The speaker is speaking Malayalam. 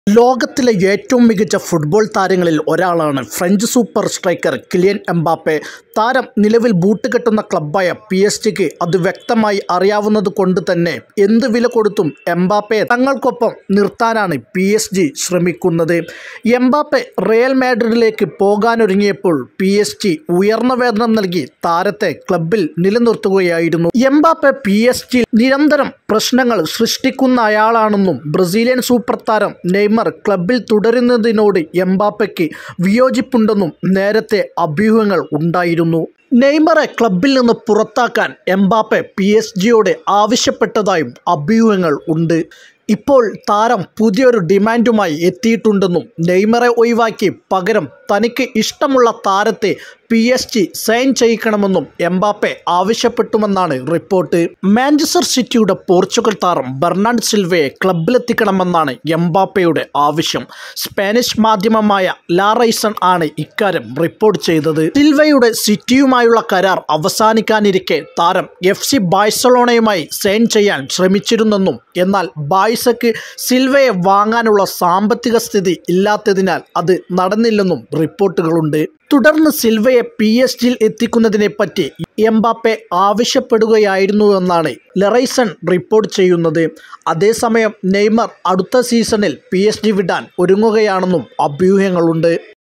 ലോകത്തിലെ ഏറ്റവും മികച്ച ഫുട്ബോൾ താരങ്ങളിൽ ഒരാളാണ് French super striker Kylian Mbappe താരം നിലവിൽ ബൂട്ട് കെട്ടുന്ന ക്ലബ്ബായ പി എസ് ജിക്ക് അത് വ്യക്തമായി അറിയാവുന്നത് കൊണ്ട് തന്നെ എന്ത് വില കൊടുത്തും എംബാപ്പയെ തങ്ങൾക്കൊപ്പം നിർത്താനാണ് പി എസ് ജി ശ്രമിക്കുന്നത് എംബാപ്പെ റിയൽ മാഡ്രിഡിലേക്ക് പോകാനൊരുങ്ങിയപ്പോൾ പി എസ് ജി ഉയർന്ന വേതനം നൽകി താരത്തെ ക്ലബിൽ നിലനിർത്തുകയായിരുന്നു എംബാപ്പെ പി എസ് ജി നിരന്തരം പ്രശ്നങ്ങൾ സൃഷ്ടിക്കുന്ന അയാളാണെന്നും ബ്രസീലിയൻ സൂപ്പർ താരം നെയ്മർ ക്ലബിൽ തുടരുന്നതിനോട് എംബാപ്പയ്ക്ക് വിയോജിപ്പുണ്ടെന്നും നേരത്തെ അഭ്യൂഹങ്ങൾ ഉണ്ടായിരുന്നു നെയ്മറെ ക്ലബിൽ നിന്ന് പുറത്താക്കാൻ എംബാപ്പെ പി എസ് ജിയോട് ആവശ്യപ്പെട്ടതായും അഭ്യൂഹങ്ങൾ ഉണ്ട് ഇപ്പോൾ താരം പുതിയൊരു ഡിമാൻഡുമായി എത്തിയിട്ടുണ്ടെന്നും നെയ്മറെ ഒഴിവാക്കി പകരം തനിക്ക് ഇഷ്ടമുള്ള താരത്തെ പി എസ് ജി സൈൻ ചെയ്യിക്കണമെന്നും എംബാപ്പെ ആവശ്യപ്പെട്ടുമെന്നാണ് റിപ്പോർട്ട് മാഞ്ചസ്റ്റർ സിറ്റിയുടെ പോർച്ചുഗൽ താരം ബെർണാഡ് സിൽവയെ ക്ലബിലെത്തിക്കണമെന്നാണ് എംബാപ്പയുടെ ആവശ്യം സ്പാനിഷ് മാധ്യമമായ ലാറൈസൺ ആണ് ഇക്കാര്യം റിപ്പോർട്ട് ചെയ്തത് സിൽവയുടെ സിറ്റിയുമായുള്ള കരാർ അവസാനിക്കാനിരിക്കെ താരം എഫ് സി ബാഴ്സലോണയുമായി സൈൻ ചെയ്യാൻ ശ്രമിച്ചിരുന്നെന്നും എന്നാൽ ബാഴ്സയ്ക്ക് സിൽവയെ വാങ്ങാനുള്ള സാമ്പത്തിക സ്ഥിതി ഇല്ലാത്തതിനാൽ അത് നടന്നില്ലെന്നും റിപ്പോർട്ടുകളുണ്ട് തുടർന്ന് സിൽവയെ പി എസ് ജിയിൽ എത്തിക്കുന്നതിനെപ്പറ്റി എംബാപ്പെ ആവശ്യപ്പെടുകയായിരുന്നുവെന്നാണ് ലെറൈസൺ റിപ്പോർട്ട് ചെയ്യുന്നത് അതേസമയം നെയ്മർ അടുത്ത സീസണിൽ പി എസ് ജി വിടാൻ ഒരുങ്ങുകയാണെന്നും അഭ്യൂഹങ്ങളുണ്ട്